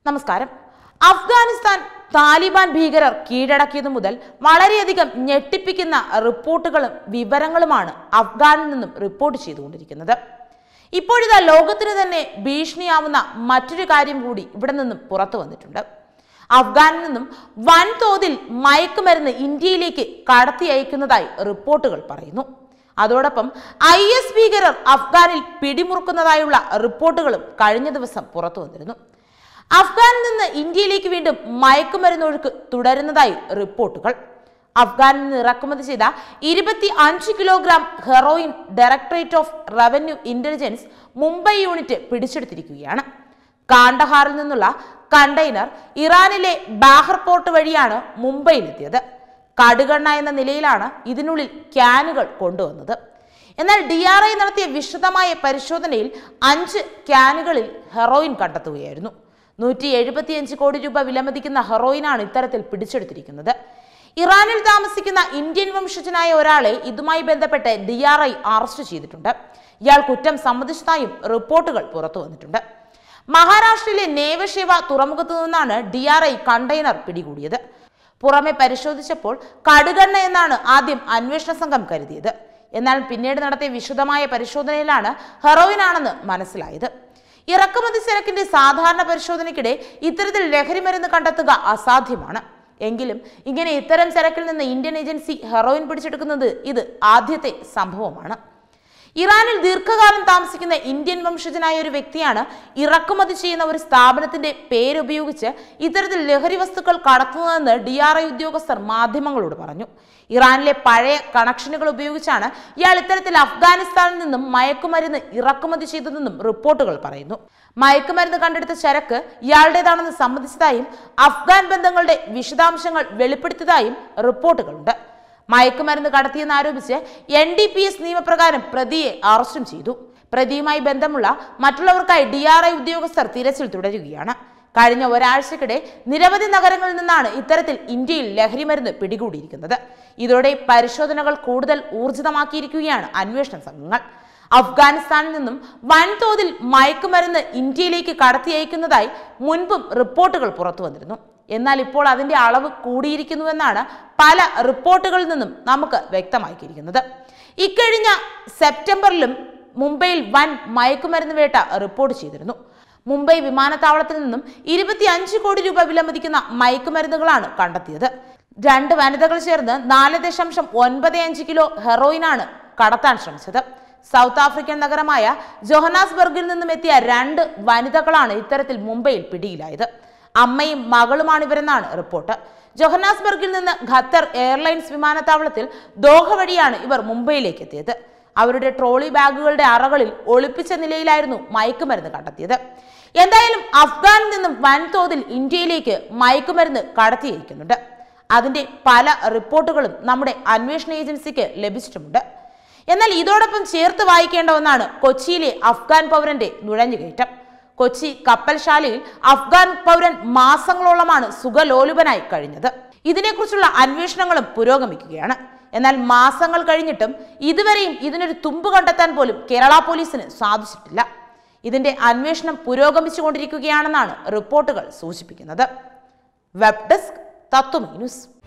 നമസ്കാരം അഫ്ഗാനിസ്ഥാൻ താലിബാൻ ഭീകരർ കീഴടക്കിയതു മുതൽ വളരെയധികം ഞെട്ടിപ്പിക്കുന്ന റിപ്പോർട്ടുകളും വിവരങ്ങളുമാണ് അഫ്ഗാനിൽ നിന്നും റിപ്പോർട്ട് ചെയ്തുകൊണ്ടിരിക്കുന്നത് ഇപ്പോഴിതാ ലോകത്തിന് തന്നെ ഭീഷണിയാവുന്ന മറ്റൊരു കാര്യം കൂടി ഇവിടെ നിന്നും പുറത്തു വന്നിട്ടുണ്ട് അഫ്ഗാനിൽ നിന്നും വൻതോതിൽ മയക്കുമരുന്ന് ഇന്ത്യയിലേക്ക് കടത്തി അയക്കുന്നതായി റിപ്പോർട്ടുകൾ പറയുന്നു അതോടൊപ്പം ഐ എസ് ഭീകരർ അഫ്ഗാനിൽ പിടിമുറുക്കുന്നതായുള്ള റിപ്പോർട്ടുകളും കഴിഞ്ഞ ദിവസം പുറത്തു വന്നിരുന്നു അഫ്ഗാനിൽ നിന്ന് ഇന്ത്യയിലേക്ക് വീണ്ടും മയക്കുമരുന്ന് ഒഴുക്ക് തുടരുന്നതായി റിപ്പോർട്ടുകൾ അഫ്ഗാനിൽ നിന്ന് ഇറക്കുമതി ചെയ്ത ഇരുപത്തി അഞ്ച് kilogram heroin directorate of revenue intelligence Mumbai unit പിടിച്ചെടുത്തിരിക്കുകയാണ് കാണ്ടഹാറിൽ നിന്നുള്ള കണ്ടെയ്നർ ഇറാനിലെ ബാഹർ പോർട്ട് വഴിയാണ് മുംബൈയിലെത്തിയത് കടുകണ്ണ എന്ന നിലയിലാണ് ഇതിനുള്ളിൽ ക്യാനുകൾ കൊണ്ടുവന്നത് എന്നാൽ ഡി ആർ ഐ നടത്തിയ വിശദമായ പരിശോധനയിൽ അഞ്ച് ക്യാനുകളിൽ ഹെറോയിൻ കണ്ടെത്തുകയായിരുന്നു നൂറ്റി എഴുപത്തിയഞ്ച് കോടി രൂപ വിലമതിക്കുന്ന ഹെറോയിനാണ് ഇത്തരത്തിൽ പിടിച്ചെടുത്തിരിക്കുന്നത് ഇറാനിൽ താമസിക്കുന്ന ഇന്ത്യൻ വംശജനായ ഒരാളെ ഇതുമായി ബന്ധപ്പെട്ട് ഡി ആർ ഐ അറസ്റ്റ് ചെയ്തിട്ടുണ്ട് ഇയാൾ കുറ്റം സമ്മതിച്ചതായും റിപ്പോർട്ടുകൾ പുറത്തു വന്നിട്ടുണ്ട് മഹാരാഷ്ട്രയിലെ നേവശേവ തുറമുഖത്തു നിന്നാണ് ഡി ആർ ഐ കണ്ടെയ്നർ പിടികൂടിയത് പുറമെ പരിശോധിച്ചപ്പോൾ കടുകണ്ണ എന്നാണ് ആദ്യം അന്വേഷണ സംഘം കരുതിയത് എന്നാൽ പിന്നീട് നടത്തിയ വിശദമായ പരിശോധനയിലാണ് ഹെറോയിൻ ആണെന്ന് മനസ്സിലായത് ഇറക്കുമതി ചരക്കിന്റെ സാധാരണ പരിശോധനയ്ക്കിടെ ഇത്തരത്തിൽ ലഹരിമരുന്ന് കണ്ടെത്തുക അസാധ്യമാണ് എങ്കിലും ഇങ്ങനെ ഇത്തരം ചരക്കിൽ നിന്ന് ഇന്ത്യൻ ഏജൻസി ഹെറോയിൻ പിടിച്ചെടുക്കുന്നത് ഇത് ആദ്യത്തെ സംഭവമാണ് ഇറാനിൽ ദീർഘകാലം താമസിക്കുന്ന ഇന്ത്യൻ വംശജനായ ഒരു വ്യക്തിയാണ് ഇറക്കുമതി ചെയ്യുന്ന ഒരു സ്ഥാപനത്തിന്റെ പേരുപയോഗിച്ച് ഇത്തരത്തിൽ ലഹരി വസ്തുക്കൾ കടത്തുന്നതെന്ന് ഡി ആർ ഐ ഉദ്യോഗസ്ഥർ മാധ്യമങ്ങളോട് പറഞ്ഞു ഇറാനിലെ പഴയ കണക്ഷനുകൾ ഉപയോഗിച്ചാണ് ഇയാൾ ഇത്തരത്തിൽ അഫ്ഗാനിസ്ഥാനിൽ നിന്നും മയക്കുമരുന്ന് ഇറക്കുമതി ചെയ്തതെന്നും റിപ്പോർട്ടുകൾ പറയുന്നു മയക്കുമരുന്ന് കണ്ടെടുത്ത ചരക്ക് ഇയാളുടേതാണെന്ന് സമ്മതിച്ചതായും അഫ്ഗാൻ ബന്ധങ്ങളുടെ വിശദാംശങ്ങൾ വെളിപ്പെടുത്തിയതായും റിപ്പോർട്ടുകളുണ്ട് മയക്കുമരുന്ന് കടത്തിയെന്ന് ആരോപിച്ച് എൻ ഡി പി എസ് നിയമപ്രകാരം പ്രതിയെ അറസ്റ്റും ചെയ്തു പ്രതിയുമായി ബന്ധമുള്ള മറ്റുള്ളവർക്കായി ഡി ആർ ഐ ഉദ്യോഗസ്ഥർ തിരച്ചിൽ തുടരുകയാണ് കഴിഞ്ഞ ഒരാഴ്ചക്കിടെ നിരവധി നഗരങ്ങളിൽ നിന്നാണ് ഇത്തരത്തിൽ ഇന്ത്യയിൽ ലഹരിമരുന്ന് പിടികൂടിയിരിക്കുന്നത് ഇതോടെ പരിശോധനകൾ കൂടുതൽ ഊർജിതമാക്കിയിരിക്കുകയാണ് അന്വേഷണ സംഘങ്ങൾ അഫ്ഗാനിസ്ഥാനിൽ നിന്നും വൻതോതിൽ മയക്കുമരുന്ന് ഇന്ത്യയിലേക്ക് കടത്തി അയക്കുന്നതായി മുൻപും റിപ്പോർട്ടുകൾ പുറത്തു വന്നിരുന്നു എന്നാൽ ഇപ്പോൾ അതിന്റെ അളവ് കൂടിയിരിക്കുന്നുവെന്നാണ് പല റിപ്പോർട്ടുകളിൽ നിന്നും നമുക്ക് വ്യക്തമാക്കിയിരിക്കുന്നത് ഇക്കഴിഞ്ഞ സെപ്റ്റംബറിലും മുംബൈയിൽ വൻ മയക്കുമരുന്ന് വേട്ട റിപ്പോർട്ട് ചെയ്തിരുന്നു മുംബൈ വിമാനത്താവളത്തിൽ നിന്നും ഇരുപത്തി അഞ്ച് കോടി രൂപ വിലമതിക്കുന്ന മയക്കുമരുന്നുകളാണ് കണ്ടെത്തിയത് രണ്ട് വനിതകൾ ചേർന്ന് നാല് ദശാംശം ഒൻപത് അഞ്ച് കിലോ ഹെറോയിനാണ് കടത്താൻ ശ്രമിച്ചത് സൗത്ത് ആഫ്രിക്കൻ നഗരമായ ജോഹനാസ്ബർഗിൽ നിന്നും എത്തിയ രണ്ട് വനിതകളാണ് ഇത്തരത്തിൽ മുംബൈയിൽ പിടിയിലായത് അമ്മയും മകളുമാണ് ഇവരെന്നാണ് റിപ്പോർട്ട് ജോഹനാസ്ബർഗിൽ നിന്ന് ഖത്തർ എയർലൈൻസ് വിമാനത്താവളത്തിൽ ദോഹ വഴിയാണ് ഇവർ മുംബൈയിലേക്ക് എത്തിയത് അവരുടെ ട്രോളി ബാഗുകളുടെ അറകളിൽ ഒളിപ്പിച്ച നിലയിലായിരുന്നു മയക്കുമരുന്ന് കണ്ടെത്തിയത് എന്തായാലും അഫ്ഗാനിൽ നിന്നും വൻതോതിൽ ഇന്ത്യയിലേക്ക് മയക്കുമരുന്ന് കടത്തിയിരിക്കുന്നുണ്ട് അതിന്റെ പല റിപ്പോർട്ടുകളും നമ്മുടെ അന്വേഷണ ഏജൻസിക്ക് ലഭിച്ചിട്ടുമുണ്ട് എന്നാൽ ഇതോടൊപ്പം ചേർത്ത് വായിക്കേണ്ട ഒന്നാണ് കൊച്ചിയിലെ അഫ്ഗാൻ പൗരന്റെ നുഴഞ്ഞുകയറ്റം കൊച്ചി കപ്പൽശാലയിൽ അഫ്ഗാൻ പൗരൻ മാസങ്ങളോളമാണ് സുഖലോലുപനായി കഴിഞ്ഞത് ഇതിനെക്കുറിച്ചുള്ള അന്വേഷണങ്ങളും പുരോഗമിക്കുകയാണ് എന്നാൽ മാസങ്ങൾ കഴിഞ്ഞിട്ടും ഇതുവരെയും ഇതിനൊരു തുമ്പ് കണ്ടെത്താൻ പോലും കേരള പോലീസിന് സാധിച്ചിട്ടില്ല ഇതിന്റെ അന്വേഷണം പുരോഗമിച്ചുകൊണ്ടിരിക്കുകയാണെന്നാണ് റിപ്പോർട്ടുകൾ സൂചിപ്പിക്കുന്നത് വെബ് ഡെസ്ക് തത്വമീ ന്യൂസ്